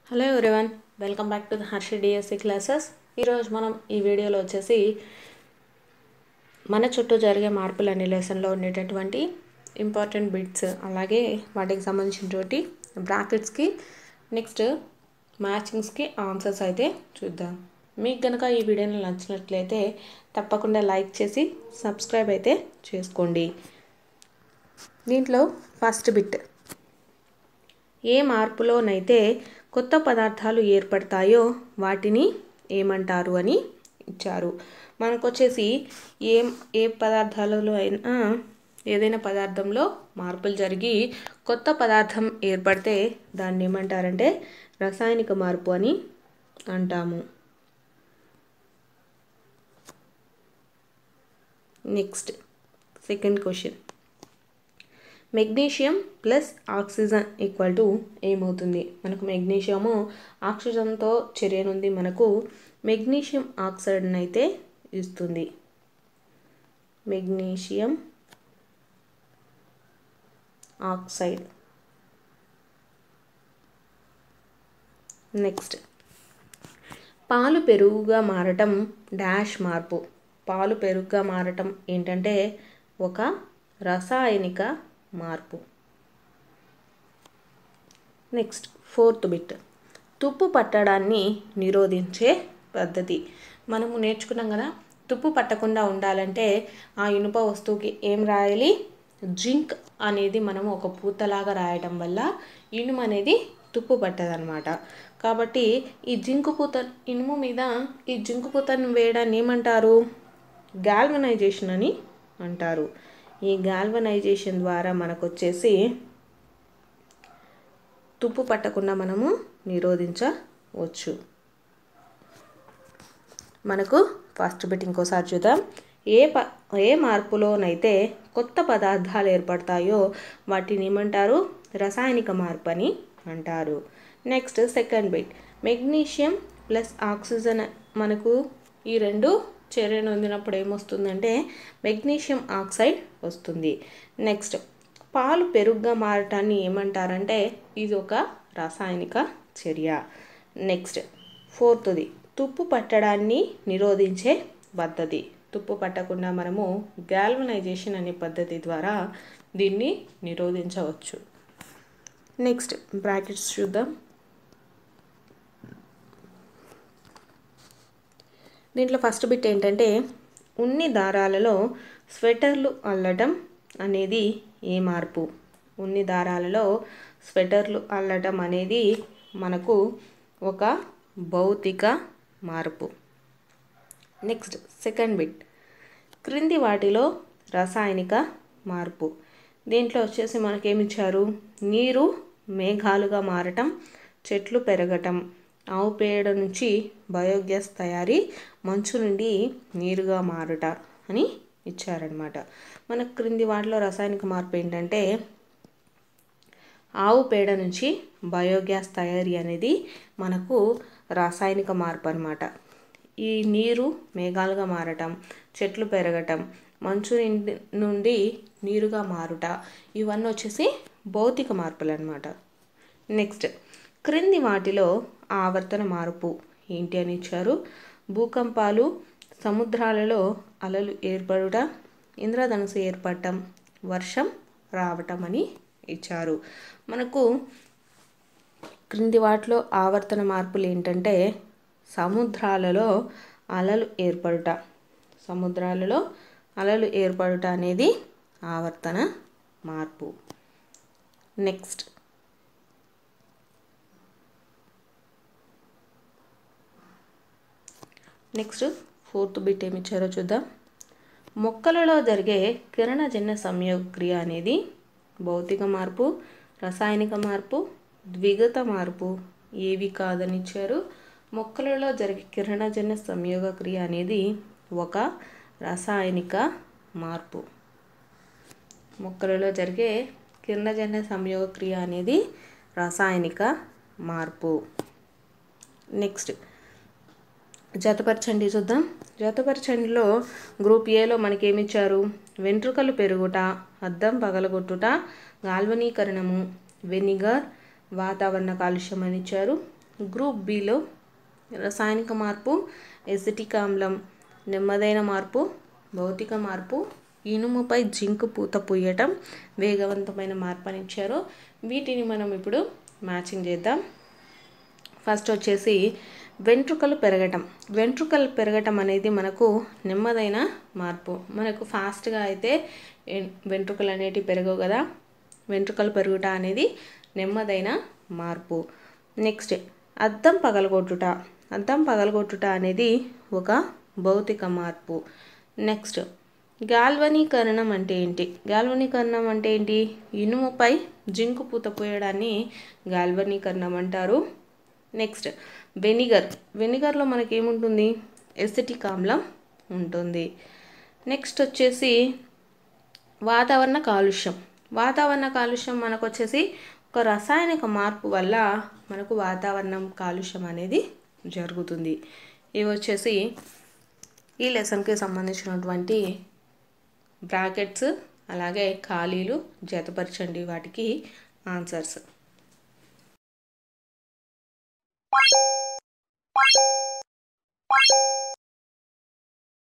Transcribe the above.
hello everyone welcome back to the Harsha DSC classes ఈరోజు మనం ఈ వీడియోలో వచ్చేసి మన చుట్టూ జరిగే మార్పులు అనే లెసన్లో ఉండేటటువంటి ఇంపార్టెంట్ బిట్స్ అలాగే వాటికి సంబంధించినటువంటి బ్రాకెట్స్కి నెక్స్ట్ మ్యాచింగ్స్కి ఆన్సర్స్ అయితే చూద్దాం మీకు కనుక ఈ వీడియోని నచ్చినట్లయితే తప్పకుండా లైక్ చేసి సబ్స్క్రైబ్ అయితే చేసుకోండి దీంట్లో ఫస్ట్ బిట్ ఏ మార్పులోనైతే కొత్త పదార్థాలు ఏర్పడతాయో వాటిని ఏమంటారు అని ఇచ్చారు మనకు వచ్చేసి ఏ ఏ పదార్థాలలో అయినా ఏదైనా పదార్థంలో మార్పులు జరిగి కొత్త పదార్థం ఏర్పడితే దాన్ని ఏమంటారంటే రసాయనిక మార్పు అని అంటాము next second question magnesium plus oxygen equal to ఏమవుతుంది మనకు మెగ్నీషియము ఆక్సిజన్తో చర్యనుంది మనకు మెగ్నీషియం ఆక్సైడ్ని అయితే ఇస్తుంది మెగ్నీషియం ఆక్సైడ్ నెక్స్ట్ పాలు పెరుగుగా మారటం డాష్ మార్పు పాలు పెరుగుగా మారటం ఏంటంటే ఒక రసాయనిక మార్పు నెక్స్ట్ ఫోర్త్ బిట్ తుప్పు పట్టడాన్ని నిరోధించే పద్ధతి మనము నేర్చుకున్నాం కదా తుప్పు పట్టకుండా ఉండాలంటే ఆ ఇనుప వస్తువుకి ఏం రాయాలి జింక్ అనేది మనం ఒక పూతలాగా రాయడం వల్ల ఇనుము అనేది తుప్పు పట్టదనమాట కాబట్టి ఈ జింకు పూత ఇనుము మీద ఈ జింకు పూతను వేయడాన్ని ఏమంటారు గాల్వనైజేషన్ అని అంటారు ఈ గాల్వనైజేషన్ ద్వారా మనకు వచ్చేసి తుప్పు పట్టకుండా మనము నిరోధించవచ్చు మనకు ఫస్ట్ బిట్ ఇంకోసారి చూద్దాం ఏ ప ఏ మార్పులోనైతే కొత్త పదార్థాలు ఏర్పడతాయో వాటిని ఏమంటారు రసాయనిక మార్పు అని అంటారు next second bit magnesium plus oxygen మనకు ఈ రెండు చర్య నొందినప్పుడు ఏమొస్తుందంటే మెగ్నీషియం ఆక్సైడ్ వస్తుంది నెక్స్ట్ పాలు పెరుగుగా మారటాన్ని ఏమంటారంటే ఇది ఒక రాసాయనిక చర్య నెక్స్ట్ ఫోర్త్ది తుప్పు పట్టడాన్ని నిరోధించే పద్ధతి తుప్పు పట్టకుండా మనము గాల్వనైజేషన్ అనే పద్ధతి ద్వారా దీన్ని నిరోధించవచ్చు నెక్స్ట్ బ్రాకెట్స్ చూద్దాం దీంట్లో ఫస్ట్ బిట్ ఏంటంటే ఉన్ని దారాలలో స్వెటర్లు అల్లటం అనేది ఏ మార్పు ఉన్ని దారాలలో స్వెటర్లు అల్లటం అనేది మనకు ఒక భౌతిక మార్పు నెక్స్ట్ సెకండ్ బిట్ క్రింది వాటిలో రసాయనిక మార్పు దీంట్లో వచ్చేసి మనకేమిచ్చారు నీరు మేఘాలుగా మారటం చెట్లు పెరగటం ఆవు పేడ నుంచి బయోగ్యాస్ తయారీ మంచు నుండి నీరుగా మారుట అని ఇచ్చారనమాట మన క్రింది వాటిలో రసాయనిక మార్పు ఏంటంటే ఆవు పేడ నుంచి బయోగ్యాస్ తయారీ అనేది మనకు రాసాయనిక మార్పు అనమాట ఈ నీరు మేఘాలుగా మారటం చెట్లు పెరగటం మంచు నుండి నీరుగా మారుట ఇవన్నీ వచ్చేసి భౌతిక మార్పులు అనమాట నెక్స్ట్ క్రింది వాటిలో ఆవర్తన మార్పు ఏంటి అని ఇచ్చారు భూకంపాలు సముద్రాలలో అలలు ఏర్పడుట ఇంద్రధనుసు ఏర్పడటం వర్షం రావటం అని ఇచ్చారు మనకు క్రింది వాటిలో ఆవర్తన మార్పులు ఏంటంటే సముద్రాలలో అలలు ఏర్పడుట సముద్రాలలో అలలు ఏర్పడుట అనేది ఆవర్తన మార్పు నెక్స్ట్ నెక్స్ట్ ఫోర్త్ బిట్ ఏమి ఇచ్చారో చూద్దాం మొక్కలలో జరిగే కిరణజన్య సంయోగక్రియ అనేది భౌతిక మార్పు రసాయనిక మార్పు ద్విగత మార్పు ఏవి కాదని ఇచ్చారు మొక్కలలో జరిగే కిరణజన్య సంయోగ క్రియ అనేది ఒక రసాయనిక మార్పు మొక్కలలో జరిగే కిరణజన్య సంయోగ క్రియ అనేది రాసాయనిక మార్పు నెక్స్ట్ జతపరచండి చూద్దాం జతపరచండిలో గ్రూప్ ఏలో మనకేమిచ్చారు వెంట్రుకలు పెరుగుట అద్దం పగలగొట్టుట గాల్వనీకరణము వెనిగర్ వాతావరణ కాలుష్యం అని ఇచ్చారు గ్రూప్ బిలో రసాయనిక మార్పు ఎసిటిక్ ఆమ్లం నెమ్మదైన మార్పు భౌతిక మార్పు ఇనుముపై జింక్ పూత పూయటం వేగవంతమైన మార్పు అని ఇచ్చారు వీటిని మనం ఇప్పుడు మ్యాచింగ్ చేద్దాం ఫస్ట్ వచ్చేసి వెంట్రుకలు పెరగటం వెంట్రుకలు పెరగటం అనేది మనకు నెమ్మదైన మార్పు మనకు ఫాస్ట్గా అయితే వెంట్రుకలు అనేటివి పెరగవు కదా వెంట్రుకలు పెరుగుట అనేది నెమ్మదైన మార్పు నెక్స్ట్ అద్దం పగలగొట్టుట అద్దం పగలగొట్టుట అనేది ఒక భౌతిక మార్పు నెక్స్ట్ గాల్వనీకరణం అంటే ఏంటి గాల్వనీకరణం అంటే ఏంటి ఇనుముపై జింకు పూత పోయడాన్ని గాల్వనీకరణం అంటారు నెక్స్ట్ వెనిగర్ వెనిగర్లో మనకి ఏముంటుంది ఎసిటిక్ ఆమ్లం ఉంటుంది నెక్స్ట్ వచ్చేసి వాతావరణ కాలుష్యం వాతావరణ కాలుష్యం మనకు వచ్చేసి ఒక రసాయనిక మార్పు వల్ల మనకు వాతావరణం కాలుష్యం అనేది జరుగుతుంది ఇవి వచ్చేసి ఈ లెసన్కి సంబంధించినటువంటి బ్రాకెట్స్ అలాగే ఖాళీలు జతపరచండి వాటికి ఆన్సర్స్